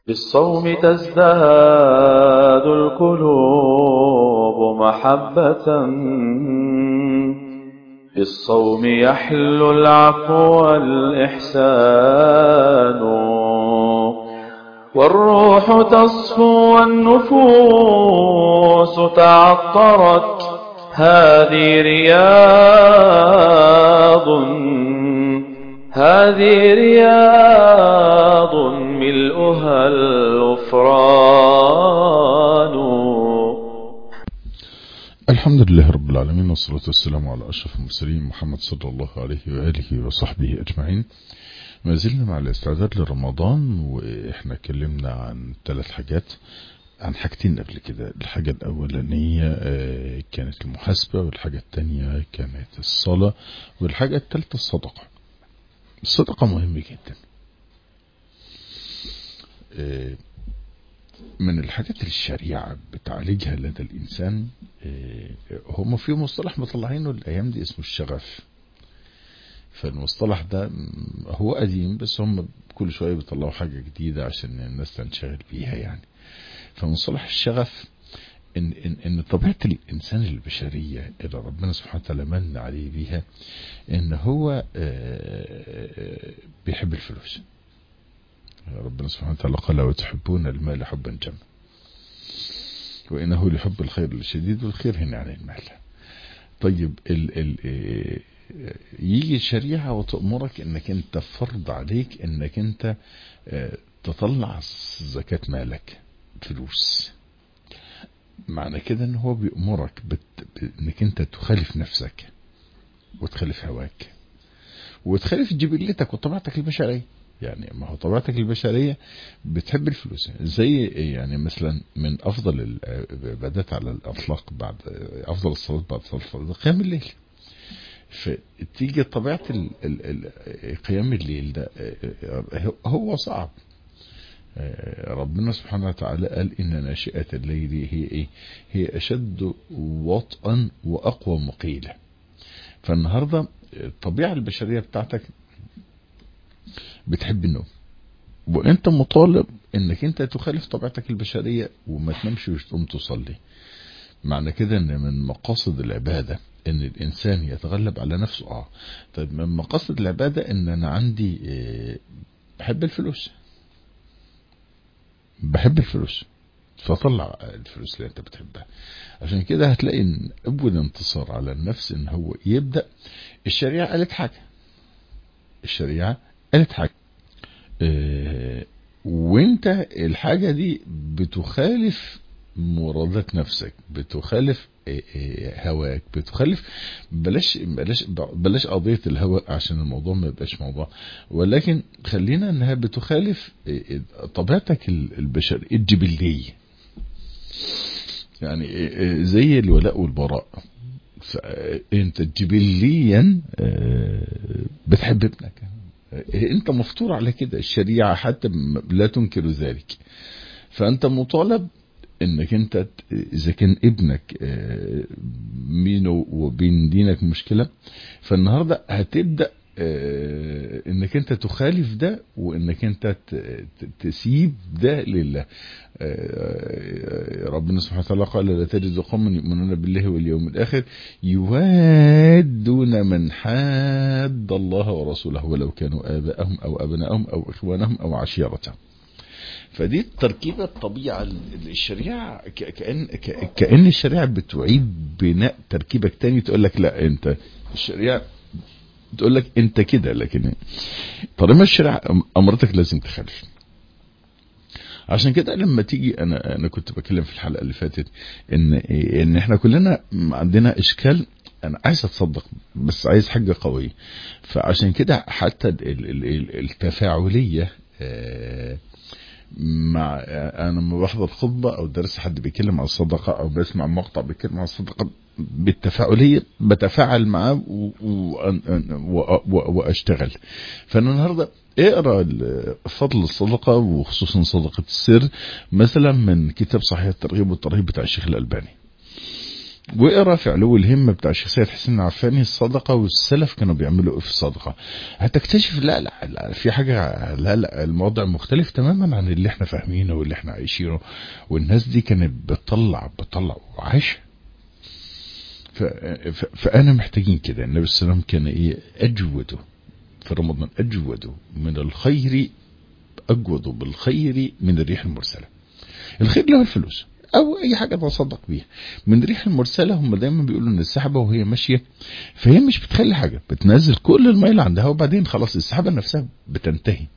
بالصوم تزداد القلوب محبة بالصوم يحلو العفو والإحسان والروح تصفو والنفوس تعطرت هذه رياض هذه رياض ملؤها الغفران الحمد لله رب العالمين والصلاة والسلام على أشرف المرسلين محمد صلى الله عليه وآله وصحبه أجمعين ما زلنا مع الاستعداد لرمضان وإحنا اتكلمنا عن ثلاث حاجات عن حاجتين قبل كده الحاجة الأولانية كانت المحاسبة والحاجة الثانية كانت الصلاة والحاجة الثالثة الصدقة الصدقة مهمة جدا من الحاجات اللي الشريعة بتعالجها لدى الإنسان هم في مصطلح مطلعينه الأيام دي اسمه الشغف فالمصطلح ده هو قديم بس هم كل شوية بيطلعوا حاجة جديدة عشان الناس تنشغل بيها يعني فمصطلح الشغف إن, إن, إن طبيعة الإنسان البشرية اللي ربنا سبحانه وتعالى من عليه بيها إن هو بيحب الفلوس ربنا سبحانه وتعالى قال وتحبون المال حبا جما وإنه لحب الخير الشديد والخير هنا عن المال طيب ال ال يجي الشريعة وتأمرك انك انت فرض عليك انك انت تطلع زكاة مالك فلوس معنى كده ان هو بيأمرك انك انت تخالف نفسك وتخالف هواك وتخالف جبلتك وطبيعتك البشرية يعني ما هو طبيعتك البشرية بتحب الفلوس زي يعني مثلا من افضل العبادات على الاطلاق بعد افضل الصلاة بعد صلاة الفرض قيام الليل فتيجي طبيعة ال ال ال قيام الليل ده هو صعب ربنا سبحانه وتعالى قال إن ناشئة الليل هي إيه هي أشد وطئا وأقوى مقيلة فالنهاردة الطبيعة البشرية بتاعتك بتحب النوم وانت مطالب انك انت تخالف طبيعتك البشرية وما تنامش وتقوم تصلي معنى كده ان من مقاصد العبادة ان الانسان يتغلب على نفسه اه طيب من مقاصد العبادة ان انا عندي اه بحب الفلوس بحب الفلوس فطلع الفلوس اللي انت بتحبها عشان كده هتلاقي ان اول انتصار على النفس ان هو يبدأ الشريعة قالت حاجة الشريعة قالت حاجة اه وانت الحاجة دي بتخالف مرادات نفسك بتخالف هواك بتخالف بلاش بلاش بلاش قضيه الهوى عشان الموضوع ما يبقاش موضوع ولكن خلينا انها بتخالف طبيعتك البشر الجبليه يعني زي الولاء والبراء انت جبليا بتحب ابنك انت مفطور على كده الشريعه حتى لا تنكر ذلك فانت مطالب انك انت اذا كان ابنك بينه وبين دينك مشكلة فالنهاردة هتبدأ انك انت تخالف ده وانك انت تسيب ده لله ربنا سبحانه وتعالى قال لا تجد قوما يؤمنون بالله واليوم الاخر يوادون من حاد الله ورسوله ولو كانوا اباءهم او ابناءهم او اخوانهم او عشيرتهم فدي التركيبة الطبيعة الشريعة كأن, كأن الشريعة بتعيد بناء تركيبك تاني تقول لك لا انت الشريعة تقول لك انت كده لكن طالما الشريعة امرتك لازم تخالف عشان كده لما تيجي انا انا كنت بكلم في الحلقه اللي فاتت ان ان احنا كلنا عندنا اشكال انا عايز اتصدق بس عايز حاجه قويه فعشان كده حتى التفاعليه مع انا لما بحضر خطبه او درس حد بيتكلم عن الصدقه او بسمع مقطع بيتكلم عن الصدقه بالتفاعليه بتفاعل معاه واشتغل فانا النهارده اقرا فضل الصدقه وخصوصا صدقه السر مثلا من كتاب صحيح الترغيب والترهيب بتاع الشيخ الالباني واقرا في علو الهمه بتاع الشيخ سيد حسين العفاني الصدقه والسلف كانوا بيعملوا ايه في الصدقه هتكتشف لا لا, لا في حاجه لا لا الموضوع مختلف تماما عن اللي احنا فاهمينه واللي احنا عايشينه والناس دي كانت بتطلع بتطلع وعايشه ف- ف- فانا محتاجين كده النبي صلى الله عليه وسلم كان ايه اجوده في رمضان اجوده من الخير اجوده بالخير من الريح المرسله الخير له الفلوس او اي حاجه تصدق بيها من الريح المرسله هم دايما بيقولوا ان السحابه وهي ماشيه فهي مش بتخلي حاجه بتنزل كل الميه اللي عندها وبعدين خلاص السحابه نفسها بتنتهي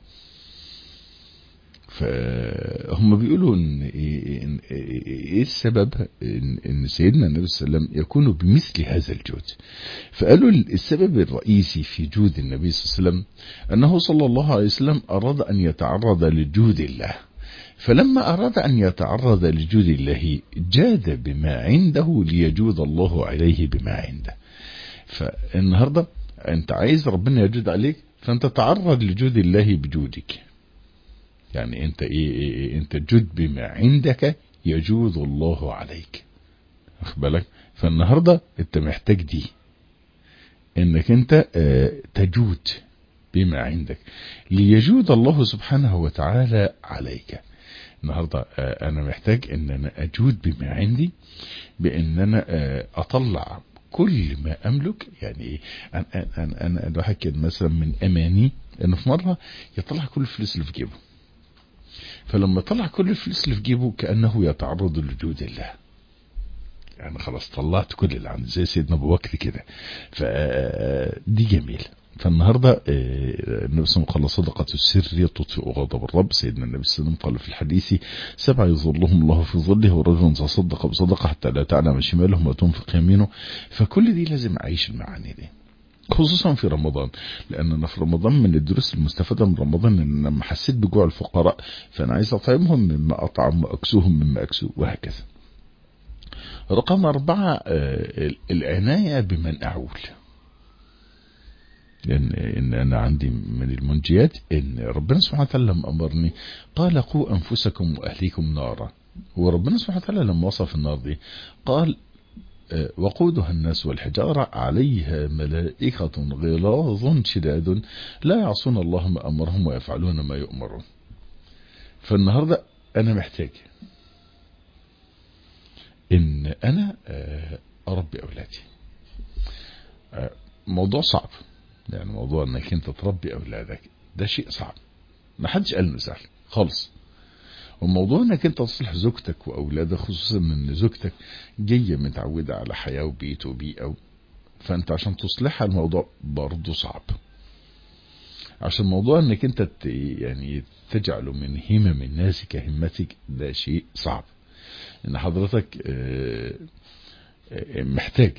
فهم بيقولوا ان ايه إن- إيه السبب ان إن سيدنا النبي صلى الله عليه وسلم يكون بمثل هذا الجود فقالوا السبب الرئيسي في جود النبي صلى الله عليه وسلم انه صلى الله عليه وسلم اراد ان يتعرض لجود الله فلما أراد أن يتعرض لجود الله جاد بما عنده ليجود الله عليه بما عنده فالنهاردة أنت عايز ربنا يجود عليك فأنت تعرض لجود الله بجودك يعني أنت إيه, إيه, إيه أنت جد بما عندك يجود الله عليك واخد بالك فالنهاردة أنت محتاج دي أنك أنت آه، تجود بما عندك ليجود الله سبحانه وتعالى عليك النهارده آه، انا محتاج ان انا اجود بما عندي بان انا آه، اطلع كل ما املك يعني ايه انا انا انا الواحد كان مثلا من اماني انه في مره يطلع كل الفلوس اللي في جيبه فلما طلع كل الفلوس اللي في جيبه كانه يتعرض لجود الله يعني خلاص طلعت كل اللي عندي زي سيدنا ابو بكر كده فدي جميل فالنهارده آه، النبي صلى الله عليه وسلم قال صدقة السر تطفئ غضب الرب سيدنا النبي صلى الله عليه وسلم قال في الحديث سبع يظلهم الله في ظله ورجل تصدق بصدقة حتى لا تعلم شماله ما تنفق يمينه فكل دي لازم اعيش المعاني دي خصوصا في رمضان لان انا في رمضان من الدروس المستفاده من رمضان ان لما حسيت بجوع الفقراء فانا عايز اطعمهم مما اطعم واكسوهم مما اكسو وهكذا رقم أربعة آه، العناية بمن أعول لأن إن أنا عندي من المنجيات إن ربنا سبحانه وتعالى لما أمرني قال قوا أنفسكم وأهليكم نارا وربنا سبحانه وتعالى لما وصف النار دي قال آه، وقودها الناس والحجارة عليها ملائكة غلاظ شداد لا يعصون الله ما أمرهم ويفعلون ما يؤمرون فالنهاردة أنا محتاج ان انا آه، اربي اولادي آه، موضوع صعب يعني موضوع انك انت تربي اولادك ده شيء صعب ما حدش قال انه سهل خالص وموضوع انك انت تصلح زوجتك واولادك خصوصا ان زوجتك جايه متعوده على حياه وبيت وبيئه فانت عشان تصلحها الموضوع برضه صعب عشان موضوع انك انت ت- يعني تجعله من همم الناس كهمتك ده شيء صعب ان حضرتك آه، آه، محتاج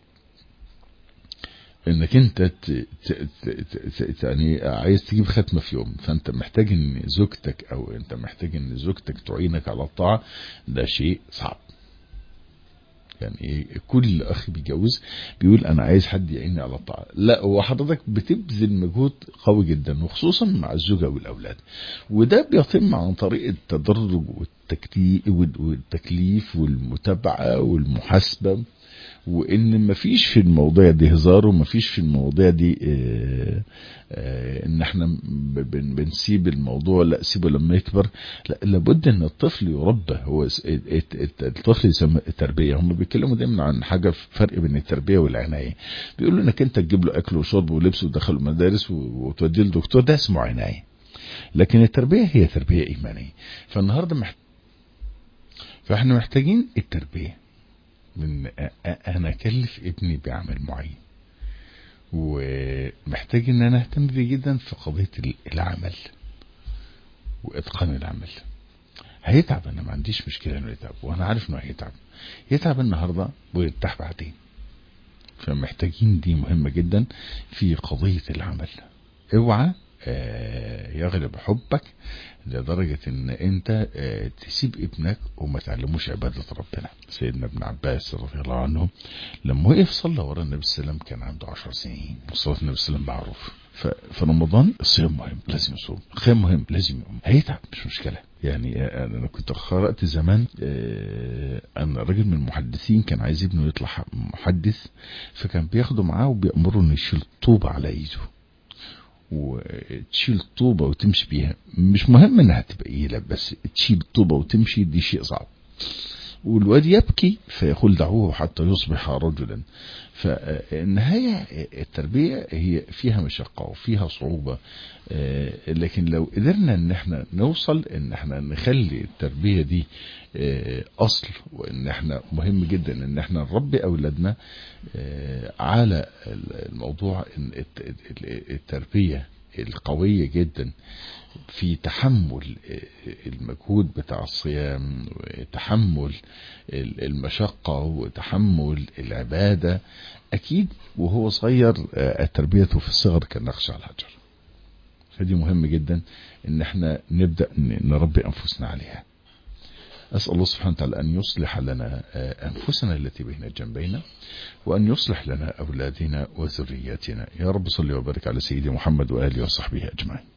انك انت ت- ت- ت- ت- يعني عايز تجيب ختمه في يوم فانت محتاج ان زوجتك او انت محتاج ان زوجتك تعينك على الطاعه ده شيء صعب يعني إيه، كل اخ بيتجوز بيقول انا عايز حد يعيني على الطاعه لا هو حضرتك بتبذل مجهود قوي جدا وخصوصا مع الزوجه والاولاد وده بيتم عن طريق التدرج والتكتي- والتكليف والمتابعه والمحاسبه وان مفيش في المواضيع دي هزار ومفيش في المواضيع دي آه، آه، ان احنا ب- بن- بنسيب الموضوع لا سيبه لما يكبر لا لابد ان الطفل يربى هو س- الت- الت- الطفل يسمى التربيه هم بيتكلموا دايما عن حاجه فرق بين التربيه والعنايه بيقولوا انك انت تجيب له اكل وشرب ولبس وتدخله مدارس و- وتوديه لدكتور ده اسمه عنايه لكن التربيه هي تربيه ايمانيه فالنهارده محت... فاحنا محتاجين التربيه من أ- أ- انا اكلف ابني بعمل معين ومحتاج ان انا اهتم بيه جدا في قضيه ال- العمل واتقان العمل هيتعب انا ما عنديش مشكله انه يتعب وانا عارف انه هيتعب يتعب النهارده ويرتاح بعدين فمحتاجين دي مهمه جدا في قضيه العمل اوعى آه، يغلب حبك لدرجة ان انت آه، تسيب ابنك وما تعلموش عبادة ربنا سيدنا ابن عباس رضي الله عنه لما وقف صلى ورا النبي صلى الله عليه وسلم كان عنده عشر سنين وصلاة النبي صلى الله عليه وسلم معروف ف- في رمضان الصيام مهم لازم يصوم القيام مهم لازم يقوم هيتعب مش مشكلة يعني انا كنت قرأت زمان آه، ان راجل من المحدثين كان عايز ابنه يطلع محدث فكان بياخده معاه وبيأمره انه يشيل طوبة على ايده وتشيل طوبة وتمشي بيها مش مهم انها تبقى ايلة بس تشيل طوبة وتمشي دي شيء صعب والواد يبكي فيقول دعوه حتى يصبح رجلا فالنهاية التربية هي فيها مشقة وفيها صعوبة آه، لكن لو قدرنا ان احنا نوصل ان احنا نخلي التربية دي آه، اصل وان احنا مهم جدا ان احنا نربي اولادنا آه، على الموضوع إن الت- التربية القوية جدا في تحمل المجهود بتاع الصيام وتحمل المشقة وتحمل العبادة أكيد وهو صغير آه، تربيته في الصغر كالنقش على الحجر فدي مهم جدا ان احنا نبدأ ن- نربي انفسنا عليها أسأل الله سبحانه وتعالى أن يصلح لنا آه، أنفسنا التي بين جنبينا وأن يصلح لنا أولادنا وذرياتنا يا رب صل وبارك على سيدي محمد وآله وصحبه أجمعين